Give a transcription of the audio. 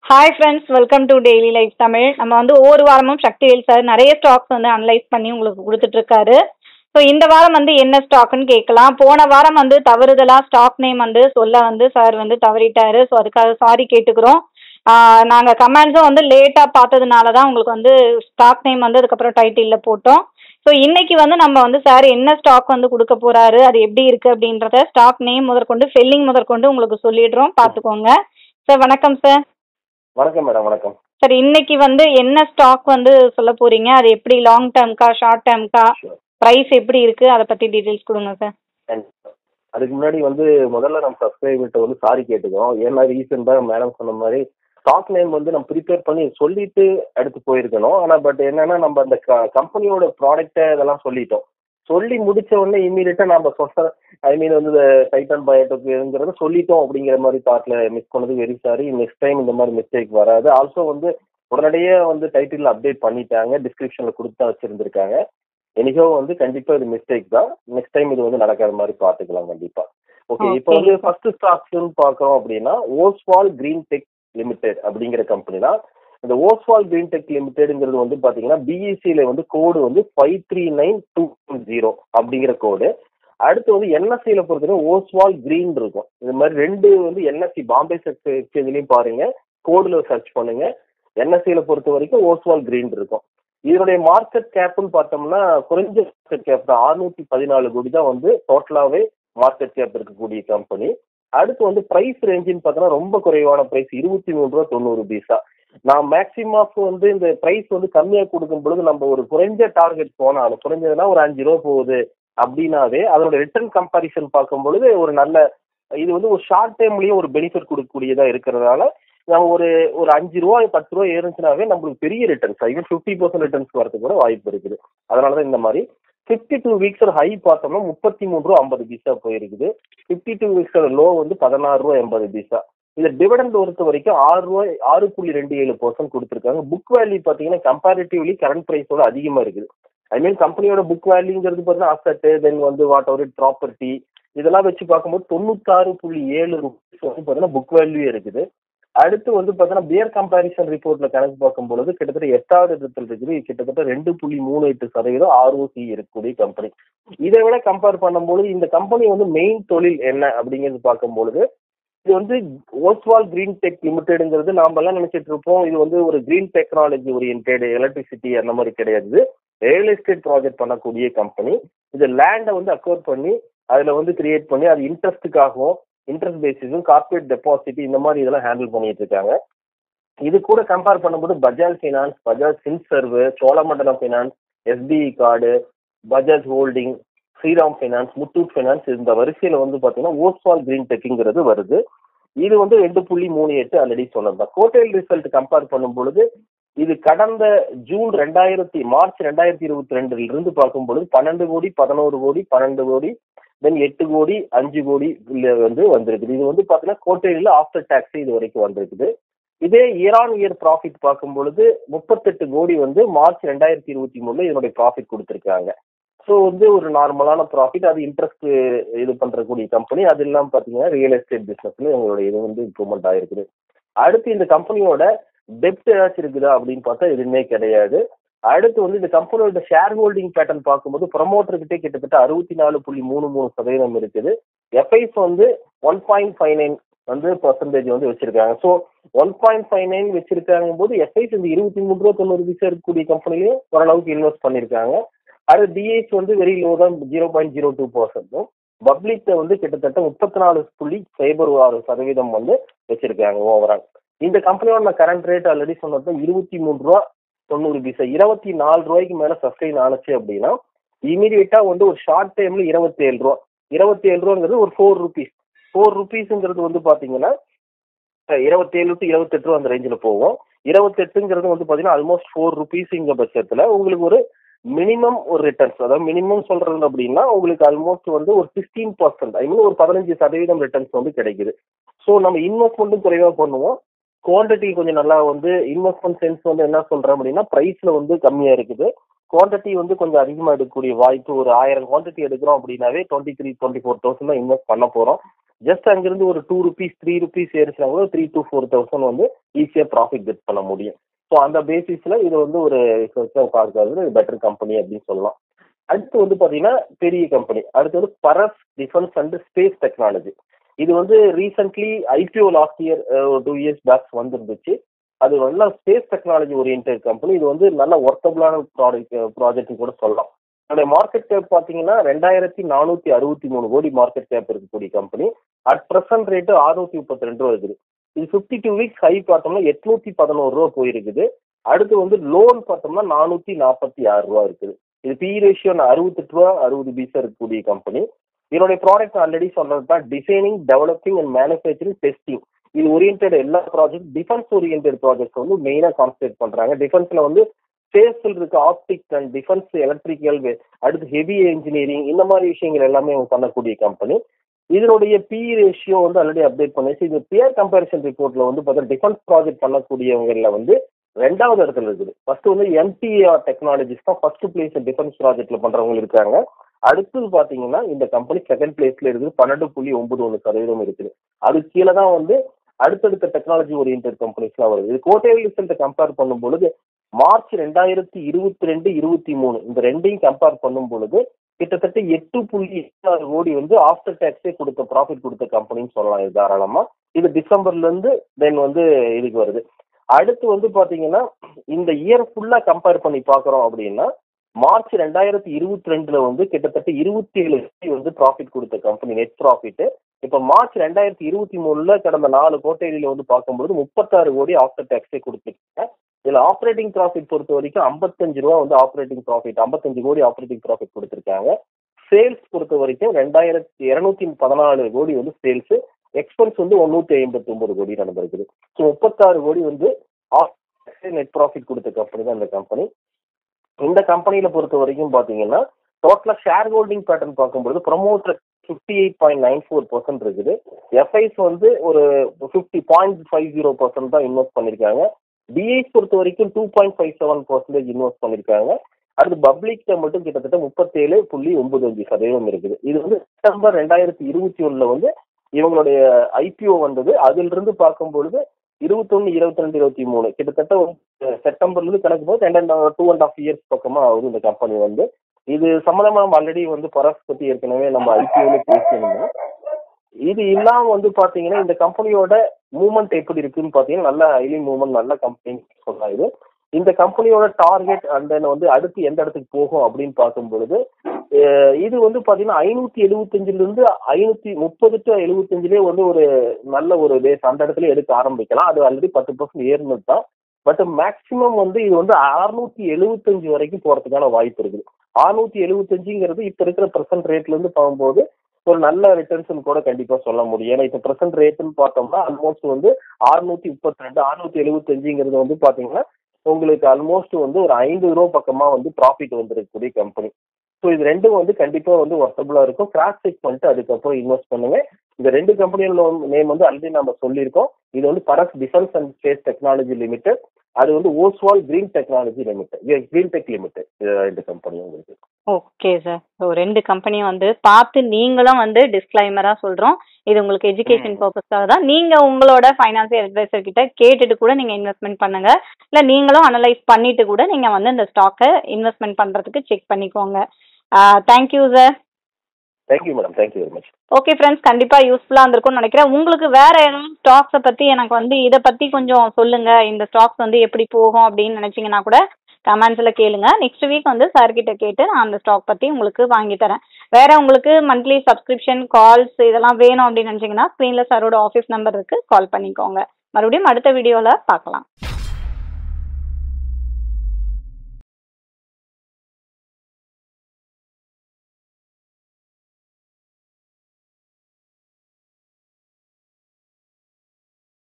Hi friends welcome to daily life Tamil நம்ம வந்து ஒவ்வொரு வாரமும் சக்திவேல் சார் நிறைய ஸ்டாக்ஸ் வந்து அனலைஸ் பண்ணி உங்களுக்கு கொடுத்துட்ருக்காரு ஸோ இந்த வாரம் வந்து என்ன ஸ்டாக்குன்னு கேட்கலாம் போன வாரம் வந்து தவறுதலாக ஸ்டாக் நேம் வந்து சொல்ல வந்து சார் வந்து தவறிட்டாரு ஸோ அதுக்காக சாரி கேட்டுக்கிறோம் நாங்கள் கமெண்ட்ஸும் வந்து லேட்டாக பார்த்ததுனால தான் உங்களுக்கு வந்து ஸ்டாக் நேம் வந்து அதுக்கப்புறம் டைட்டிலில் போட்டோம் ஸோ இன்னைக்கு வந்து நம்ம வந்து சார் என்ன ஸ்டாக் வந்து கொடுக்க போறாரு அது எப்படி இருக்கு அப்படின்றத ஸ்டாக் நேம் முதற்கொண்டு செல்லிங் முதற்கொண்டு உங்களுக்கு சொல்லிடுறோம் பார்த்துக்கோங்க சார் வணக்கம் சார் வணக்கம் மேடம் வணக்கம் சார் இன்னைக்கு வந்து என்ன ஸ்டாக் வந்து சொல்ல போறீங்க அது எப்படி லாங் டேர்ம்க்கா ஷார்ட் டேர்ம்க்கா Sure. ப்ரைஸ் எப்படி இருக்கு அதை பத்தி டீடைல்ஸ் கொடுங்க சார் And அதுக்கு முன்னாடி வந்து முதல்ல நம்ம சப்ஸ்கிரைபர்கிட்ட வந்து சாரி கேட்டுக்கிறோம் ஏன்னா ரீசன் தான் மேடம் சொன்ன மாதிரி ஸ்டாக் நேம் வந்து நம்ம ப்ரிப்பேர் பண்ணி சொல்லிட்டு அடுத்து போயிருக்கணும் ஆனா பட் என்னன்னா நம்ம அந்த கம்பெனியோட ப்ராடக்ட்டை இதெல்லாம் சொல்லிட்டோம் சொல்லி முடிச்ச உடனே இமீடியட்டா நம்ம சொன்ன ஐ மீன் வந்து இந்த டைட்டன் பயோடெக்ங்கிறத சொல்லிட்டோம் அப்படிங்கிற மாதிரி தாட்ல மிஸ் பண்ணது வெரி சாரி நெக்ஸ்ட் டைம் இந்த மாதிரி மிஸ்டேக் வராது ஆல்சோ வந்து உடனடியே வந்து டைட்டில் அப்டேட் பண்ணிட்டாங்க டிஸ்கிரிப்ஷன்ல கொடுத்து வச்சிருந்திருக்காங்க எனிகோ வந்து கண்டிப்பா இது மிஸ்டேக் தான் நெக்ஸ்ட் டைம் இது வந்து நடக்காத மாதிரி பாத்துக்கலாம் கண்டிப்பா ஓகே Okay. இப்போ வந்து ஃபர்ஸ்ட் ஸ்டாக்ஸ்னு பாக்குறோம் அப்படின்னா ஓஸ்வால் கிரீன் டெக் லிமிடெட் அப்படிங்கிற கம்பெனி தான் இந்த ஓஸ்வால் கிரீன் டெக் லிமிடெட்ங்கிறது வந்து பாத்தீங்கன்னா பிஇசியில வந்து கோடு வந்து five three nine two zero அப்படிங்கிற கோடு அடுத்து வந்து என்எஸ்சியில பொறுத்தவரை ஓஸ்வால் கிரீன் இருக்கும் இது மாதிரி ரெண்டு வந்து என்எஸ்சி பாம்பே செக்ஸ் எக்ஸ்சேஞ்சிலையும் பாருங்க கோடுல சர்ச் பண்ணுங்க என்எஸ்சியில பொறுத்த வரைக்கும் ஓஸ்வால் கிரீன் இருக்கும் இதனுடைய மார்க்கெட் கேப்னு பார்த்தோம்னா குறைஞ்ச மார்க்கெட் கேப் தான் அறுநூத்தி பதினாலு கோடி தான் வந்து டோட்டலாவே மார்க்கெட் கேப் இருக்கக்கூடிய கம்பெனி அடுத்து வந்து பிரைஸ் ரேஞ்சுன்னு பார்த்தோம்னா ரொம்ப குறைவான பிரைஸ் இருபத்தி மூணு ரூபா தொண்ணூறு பைசா நான் மேக்சிமம் வந்து இந்த பிரைஸ் வந்து கம்மியா கொடுக்கும் பொழுது நம்ம ஒரு குறைஞ்ச டார்கெட் போனாலும் குறைஞ்சதுன்னா ஒரு அஞ்சு ரூபா போகுது அப்படின்னாவே அதோட ரிட்டர்ன் கம்பாரிசன் பார்க்கும் பொழுது ஒரு நல்ல இது வந்து ஒரு ஷார்ட் டைம்லயும் ஒரு பெனிஃபிட் கொடுக்கக்கூடியதா இருக்கிறதுனால நம்ம ஒரு ஒரு அஞ்சு ரூபா பத்து ரூபா ஏறுச்சுனாவே நம்மளுக்கு பெரிய returns even fifty percent returns வரதுக்கு கூட வாய்ப்பு இருக்குது அதனால தான் இந்த மாதிரி ஃபிஃப்டி டூ வீக்ஸோட ஹை பார்த்தோம்னா முப்பத்தி மூணு ரூபா ஐம்பது பைசா போயிருக்குது ஃபிஃப்டி டூ வீக்ஸோட லோ வந்து பதினாறு ரூபா எண்பது பைசா இந்த டிவிடெண்ட் பொறுத்த வரைக்கும் ஆறு ரூபாய் ஆறு புள்ளி ரெண்டு ஏழு பர்சன்ட் கொடுத்துருக்காங்க புக் வேல்யூ பார்த்தீங்கன்னா கம்பேரிட்டிவ்லி கரண்ட் ப்ரைஸோட அதிகமாக இருக்குது ஐ மீன் கம்பெனியோட புக் வேல்யூங்கிறது பார்த்தீங்கன்னா அசட்டு தென் வந்து வாட் எவர் ப்ராப்பர்ட்டி இதெல்லாம் வச்சு பார்க்கும்போது தொண்ணூத்தாறு புள்ளி ஏழு ருபீஸ் வந்து பார்த்தீங்கன்னா புக் வேல்யூ இருக்குது அடுத்து வந்து பார்த்தீங்கன்னா பியர் கம்பேரிசன் ரிப்போர்ட்ல கணக்கு பார்க்கும் பொழுது கிட்டத்தட்ட எட்டாவது இடத்துல இருக்குது கிட்டத்தட்ட ரெண்டு புள்ளி மூணு எட்டு சதவீதம் ஆர்ஓசி இருக்கக்கூடிய கம்பெனி இதை விட கம்பேர் பண்ணும்போது இந்த கம்பெனி வந்து மெயின் தொழில் என்ன அப்படிங்கிறது பார்க்கும் பொழுது இது வந்து ஓஸ்வால் கிரீன் டெக் லிமிடெட்ங்கிறது நாம எல்லாம் நினைச்சிட்டு இருப்போம் இது வந்து ஒரு கிரீன் டெக்னாலஜி ஓரியன்டெட் எலக்ட்ரிசிட்டி அந்த மாதிரி கிடையாது ரியல் எஸ்டேட் ப்ராஜெக்ட் பண்ணக்கூடிய கம்பெனி இது லேண்டை வந்து அக்வயர் பண்ணி அதுல வந்து கிரியேட் பண்ணி அது இன்ட்ரெஸ்ட்டுக்காகவும் இன்ட்ரெஸ்ட் பேசிஸும் கார்பரேட் டெபாசிட் இந்த மாதிரி இதெல்லாம் ஹேண்டில் பண்ணிட்டு இருக்காங்க இது கூட கம்பேர் பண்ணும்போது Bajaj finance Bajaj Finserv Cholamandalam finance SBI card Bajaj holding Shriram finance Muthoot finance இந்த வரிசையில வந்து பாத்தீங்கன்னா ஓஸ்வால் கிரீன் டெக்குங்கிறது வருது இது வந்து ரெண்டு புள்ளி மூணு எட்டு ஆல்ரெடி சொன்னதுதான் கோட்டைல் ரிசல்ட் கம்பேர் பண்ணும் பொழுது இது கடந்த ஜூன் ரெண்டாயிரத்தி மார்ச் ரெண்டாயிரத்தி இருபத்தி ரெண்டுல இருந்து பார்க்கும் பொழுது பன்னெண்டு கோடி பதினோரு கோடி பன்னெண்டு கோடி தென் எட்டு கோடி அஞ்சு கோடி வந்து வந்திருக்குது இது வந்து பாத்தீங்கன்னா கோட்டையில ஆஃப்டர் டாக்ஸ் இது வரைக்கும் வந்திருக்குது இதே இயர் ஆன் இயர் ப்ராஃபிட் பார்க்கும் பொழுது முப்பத்தெட்டு கோடி வந்து மார்ச் ரெண்டாயிரத்தி இருபத்தி மூணுல இதனுடைய ப்ராஃபிட் கொடுத்துருக்காங்க ஸோ வந்து ஒரு நார்மலான ப்ராஃபிட் அது இன்ட்ரெஸ்ட் இது பண்றக்கூடிய கம்பெனி அது இல்லாமல் பார்த்தீங்கன்னா ரியல் எஸ்டேட் பிசினஸ்ல எங்களுடைய இது வந்து இம்ப்ரூவ்மெண்ட் ஆயிருக்குது அடுத்து இந்த கம்பெனியோட டெப்ட் ஏதாச்சும் இருக்குதா அப்படின்னு பார்த்தா எதுவுமே கிடையாது அடுத்து வந்து இந்த கம்பெனியோட ஷேர் ஹோல்டிங் பேட்டர்ன் பார்க்கும்போது ப்ரமோட்டர்கிட்டே கிட்டத்தட்ட அறுபத்தி நாலு புள்ளி மூணு மூணு சதவீதம் இருக்குது எஃப்ஐஸ் வந்து ஒன் பாயிண்ட் ஃபைவ் நைன் வந்து பர்சன்டேஜ் வந்து வச்சிருக்காங்க so one point five nine வச்சிருக்காங்க போது எஃப்ஐஸ் இந்த இருபத்தி மூணு ரூபா தொண்ணூறு பைசா இருக்கக்கூடிய கம்பெனிலையும் ஓரளவுக்கு இன்வெஸ்ட் பண்ணியிருக்காங்க அது டிஎஸ் வந்து வெரி லோ தான் ஜீரோ பாயிண்ட் ஜீரோ டூ பர்சன்ட்டும் பப்ளிக்ல வந்து கிட்டத்தட்ட முப்பத்தி நாலு புள்ளி சைபர் ஆறு சதவீதம் வந்து வச்சிருக்காங்க ஓவரால் இந்த கம்பெனியோட கரண்ட் ரேட் ஆல்ரெடி சொன்னது இருபத்தி மூணு ரூபா தொண்ணூறு பைசா இருபத்தி நாலு ரூபாய்க்கு மேல சஸ்டைன் ஆனச்சு அப்படின்னா இமீடியட்டா வந்து ஒரு ஷார்ட் டைம்ல இருபத்தி ஏழு ரூபா இருபத்தி ஏழு ரூபாங்கிறது ஒரு ஃபோர் ருபீஸ் ஃபோர் ருபீஸ்ங்கிறது வந்து பாத்தீங்கன்னா இருபத்தேழு டு இருபத்தெட்டு ரூபா அந்த ரேஞ்சில் போகும் இருபத்தெட்டுங்கிறது வந்து பாத்தீங்கன்னா ஆல்மோஸ்ட் ஃபோர் ருபீஸுங்க பட்சத்துல உங்களுக்கு ஒரு மினிமம் ஒரு ரிட்டர்ன்ஸ் அதாவது மினிமம் சொல்றது அப்படின்னா உங்களுக்கு ஆல்மோஸ்ட் வந்து ஒரு சிக்ஸ்டீன் பர்சன்ட் ஐ மீன் ஒரு பதினஞ்சு சதவீதம் ரிட்டர்ன்ஸ் வந்து கிடைக்குது ஸோ நம்ம இன்வெஸ்ட்மெண்ட்டும் குறைவாக பண்ணுவோம் குவான்டிட்டி கொஞ்சம் நல்லா வந்து இன்வெஸ்ட்மெண்ட் சென்ஸ் வந்து என்ன சொல்றேன் அப்படின்னா ப்ரைஸ்ல வந்து கம்மியா இருக்குது குவான்டிட்டி வந்து கொஞ்சம் அதிகமாக எடுக்கக்கூடிய வாய்ப்பு ஒரு ஆயிரம் குவான்டிட்டி எடுக்கிறோம் அப்படின்னாவே twenty three twenty four thousand தான் இன்வெஸ்ட் பண்ண போறோம் ஜஸ்ட் அங்கிருந்து ஒரு டூ ருபீஸ் த்ரீ ருபீஸ் ஏறிச்சுனா கூட த்ரீ டு ஃபோர் தௌசண்ட் வந்து ஈஸியாக ப்ராஃபிட் கெட் பண்ண முடியும் ஸோ அந்த பேசிஸ்ல இது வந்து ஒரு பார்க்கறது பெட்டர் கம்பெனி அப்படின்னு சொல்லலாம் அடுத்து வந்து பாத்தீங்கன்னா பெரிய கம்பெனி அடுத்து வந்து Paras defence and space technology இது வந்து ரீசென்ட்லி ஐபிஓ லாஸ்ட் இயர் ஒரு டூ இயர்ஸ் பேக்ஸ் வந்துருந்துச்சு அது நல்ல ஸ்பேஸ் டெக்னாலஜி ஓரியன்ட் கம்பெனி இது வந்து நல்ல ஒர்க்கபிளான ப்ராடக்ட் ப்ராஜெக்ட் கூட சொல்லலாம் அதோட மார்க்கெட் கேப் பார்த்தீங்கன்னா ரெண்டாயிரத்தி நானூற்றி அறுபத்தி மூணு கோடி மார்க்கெட் கேப் இருக்கக்கூடிய கம்பெனி அட் ப்ரெசன்ட் ரேட்டு அறுநூத்தி முப்பத்தி ரெண்டு ரூபா இருக்குது இது ஃபிஃப்டி டூ வீக்ஸ் ஹை பார்த்தோம்னா எட்நூத்தி பதினோரு ரூபா போயிருக்குது அடுத்து வந்து லோன் பார்த்தோம்னா நானூற்றி நாற்பத்தி ஆறு ரூபா இருக்குது இது பி ரேஷியோ அறுபத்தெட்டு ரூபா அறுபது பீஸா இருக்கக்கூடிய கம்பெனி இதனுடைய ப்ராடக்ட் ஆல்ரெடி சொன்னது தான் designing developing and manufacturing testing இது ஓரியன்ட் எல்லா ப்ராஜெக்ட் டிஃபென்ஸ் ஓரியன்ட் ப்ராஜெக்ட்ஸ் வந்து மெயினாக கான்சன்ட்ரேட் பண்றாங்க டிஃபென்ஸ்ல வந்து ஸ்பேஸில் இருக்க ஆப்டிக்ஸ் அண்ட் டிஃபென்ஸ் எலக்ட்ரிக்கல் அடுத்து ஹெவி இன்ஜினியரிங் இந்த மாதிரி விஷயங்கள் எல்லாமே அவங்க பண்ணக்கூடிய கம்பெனி இதனுடைய பி ரேஷியோ வந்து ஆல்ரெடி அப்டேட் பண்ணிச்சு இது பியர் கம்பேரிசன் ரிப்போர்ட்ல வந்து பார்த்தா டிஃபென்ஸ் ப்ராஜெக்ட் பண்ணக்கூடியவங்கள வந்து ரெண்டாவது இடத்துல இருக்குது ஃபர்ஸ்ட் வந்து எம்டிஆர் டெக்னாலஜிஸ் தான் ஃபர்ஸ்ட் பிளேஸ் டிஃபென்ஸ் ப்ராஜெக்ட்ல பண்றவங்க இருக்காங்க அடுத்தது பாத்தீங்கன்னா இந்த கம்பெனி செகண்ட் பிளேஸ்ல இருக்குது பன்னெண்டு புள்ளி ஒன்பது ஒன்று சதவீதம் இருக்குது அது கீழே தான் வந்து அடுத்தடுத்த டெக்னாலஜி ஓரியன்ட் கம்பெனிஸ்லாம் வருது இது கோட்டையல் ரிசல்ட்டை கம்பேர் பண்ணும் பொழுது மார்ச் ரெண்டாயிரத்தி இருபத்தி ரெண்டு இருபத்தி மூணு இந்த ரெண்டையும் கம்பேர் பண்ணும் பொழுது கிட்டத்தட்ட எட்டு புள்ளி எட்டாறு கோடி வந்து ஆஃப்டர் டேக்ஸே கொடுத்த ப்ராஃபிட் கொடுத்த கம்பெனின்னு சொல்லலாம் இது தாராளமா இது டிசம்பர்ல இருந்து தென் வந்து இதுக்கு வருது அடுத்து வந்து பாத்தீங்கன்னா இந்த இயர் ஃபுல்லா கம்பேர் பண்ணி பாக்குறோம் அப்படின்னா மார்ச் ரெண்டாயிரத்தி இருபத்தி ரெண்டுல வந்து கிட்டத்தட்ட இருபத்தி ஏழு கோடி வந்து ப்ராஃபிட் கொடுத்த கம்பெனி நெட் ப்ராஃபிட் இப்ப மார்ச் ரெண்டாயிரத்தி இருபத்தி மூணுல கடந்த நாலு கோட்டையில வந்து பார்க்கும்போது முப்பத்தாறு கோடி ஆஃப்டர் டேக்ஸே கொடுத்துருக்காங்க இதுல ஆப்ரேட்டிங் ப்ராஃபிட் பொறுத்த வரைக்கும் ஐம்பத்தஞ்சு ரூபா வந்து ஆப்ரேட்டிங் ப்ராஃபிட் ஐம்பத்தஞ்சு கோடி ஆப்ரேட்டிங் ப்ராஃபிட் கொடுத்துருக்காங்க சேல்ஸ் பொறுத்த வரைக்கும் ரெண்டாயிரத்தி இருநூத்தி பதினாலு கோடி வந்து சேல்ஸ் எக்ஸ்பென்ஸ் வந்து ஒன்னூத்தி ஐம்பத்தி ஒன்பது கோடி நடந்திருக்குது ஸோ முப்பத்தாறு கோடி வந்து நெட் ப்ராஃபிட் கொடுத்த கம்பெனி தான் இந்த கம்பெனி இந்த கம்பெனியில பொறுத்த வரைக்கும் பாத்தீங்கன்னா டோட்டலா ஷேர் ஹோல்டிங் பேட்டர்ன் பார்க்கும்போது promoter fifty eight point nine four percent இருக்குது எஃப்ஐஸ் வந்து ஒரு fifty point five zero percent தான் இன்வெஸ்ட் பண்ணிருக்காங்க டிஐஸ் பொறுத்த வரைக்கும் two point five seven percentage invest பண்ணிருக்காங்க அடுத்து பப்ளிக்ல மட்டும் கிட்டத்தட்ட முப்பத்தேழு புள்ளி ஒன்பது அஞ்சு சதவீதம் இருக்குது இது வந்து செப்டம்பர் ரெண்டாயிரத்தி இருபத்தி ஒண்ணுல வந்து இவங்களுடைய ஐபிஓ வந்தது அதுல இருந்து பார்க்கும் பொழுது இருபத்தொன்னு இருபத்தி ரெண்டு இருபத்தி மூணு கிட்டத்தட்ட செப்டம்பர்ல இருந்து கணக்கு போது ரெண்டு டூ அண்ட் ஆஃப் இயர்ஸ் பக்கமா ஆகுது இந்த கம்பெனி வந்து இது சம்மந்தமா நம்ம ஆல்ரெடி வந்து பரஸ் பத்தி ஏற்கனவே நம்ம ஐபிஓல பேசியிருந்தோம் இது இல்லாம வந்து பாத்தீங்கன்னா இந்த கம்பெனியோட மூவ்மெண்ட் எப்படி இருக்குன்னு பாத்தீங்கன்னா நல்ல ஹைலி மூவ்மெண்ட் நல்ல கம்பெனி சொல்லலாம் இது இந்த கம்பெனியோட டார்கெட் அண்ட் தென் வந்து அடுத்து எந்த இடத்துக்கு போகும் அப்படின்னு பார்க்கும் பொழுது இது வந்து பாத்தீங்கன்னா ஐநூத்தி எழுபத்தஞ்சுல இருந்து ஐநூத்தி முப்பது டு எழுபத்தஞ்சுலேயே வந்து ஒரு நல்ல ஒரு பேஸ் அந்த இடத்துல எடுக்க ஆரம்பிக்கலாம் அது ஆல்ரெடி பத்து பர்சன்ட் ஏறினது தான் பட் மேக்சிமம் வந்து இது வந்து அறுநூத்தி எழுபத்தஞ்சு வரைக்கும் போறதுக்கான வாய்ப்பு இருக்குது அறுநூத்தி எழுபத்தஞ்சுங்கிறது இப்ப இருக்கிற பிரசன்ட் ரேட்ல இருந்து பார்க்கும்போது ஒரு நல்ல ரிட்டர்ன்ஸ் கூட கண்டிப்பா சொல்ல முடியும் ஏன்னா இப்ப பிரசன்ட் ரேட்னு பார்த்தோம்னா ஆல்மோஸ்ட் வந்து அறுநூத்தி முப்பத்தி ரெண்டு அறுநூத்தி எழுபத்தஞ்சுங்கிறது வந்து பாத்தீங்கன்னா உங்களுக்கு ஆல்மோஸ்ட் வந்து ஒரு ஐந்து ரூபா பக்கமா வந்து ப்ராஃபிட் வந்திருக்கக்கூடிய கம்பெனி ஸோ இது ரெண்டும் வந்து கண்டிப்பா வந்து ஒர்த்தபுளா இருக்கும் கிராஸ் செக் பண்ணிட்டு அதுக்கப்புறம் இன்வெஸ்ட் பண்ணுங்க இந்த ரெண்டு கம்பெனியோட நேம் வந்து ஆல்ரெடி நம்ம சொல்லியிருக்கோம் இது வந்து Paras defence and space technology limited அது வந்து Oswal green technology limited green tech limited ரெண்டு கம்பெனி உங்களுக்கு ஓகே சார் ஸோ ரெண்டு கம்பெனியும் வந்து பார்த்து நீங்களும் வந்து டிஸ்க்ளைமரா சொல்றோம் இது உங்களுக்கு எஜுகேஷன் பர்பஸ்க்காக தான் நீங்க உங்களோட ஃபைனான்சியல் அட்வைசர் கிட்ட கேட்டுட்டு கூட நீங்க இன்வெஸ்ட்மெண்ட் பண்ணுங்க இல்ல நீங்களும் அனலைஸ் பண்ணிட்டு கூட நீங்க வந்து இந்த ஸ்டாக்கை இன்வெஸ்ட்மெண்ட் பண்றதுக்கு செக் பண்ணிக்கோங்க thank you sir thank you madam thank you very much okay friends கண்டிப்பா யூஸ்ஃபுல்லா இருந்திருக்கும்னு நினைக்கிறேன் உங்களுக்கு வேற எதுவும் ஸ்டாக்ஸை பத்தி எனக்கு வந்து இதை பத்தி கொஞ்சம் சொல்லுங்க இந்த ஸ்டாக்ஸ் வந்து எப்படி போகும் அப்படின்னு நினைச்சீங்கன்னா கூட கமெண்ட்ஸ்ல கேளுங்க நெக்ஸ்ட் வீக் வந்து சார் கிட்ட கேட்டு நான் அந்த ஸ்டாக் பத்தி உங்களுக்கு வாங்கி தரேன் வேற உங்களுக்கு மந்த்லி சப்ஸ்கிரிப்ஷன் கால்ஸ் இதெல்லாம் வேணும் அப்படின்னு நினைச்சீங்கன்னா ஸ்க்ரீன்ல சாரோட ஆஃபீஸ் நம்பர் இருக்கு கால் பண்ணிக்கோங்க மறுபடியும் அடுத்த வீடியோல பார்க்கலாம்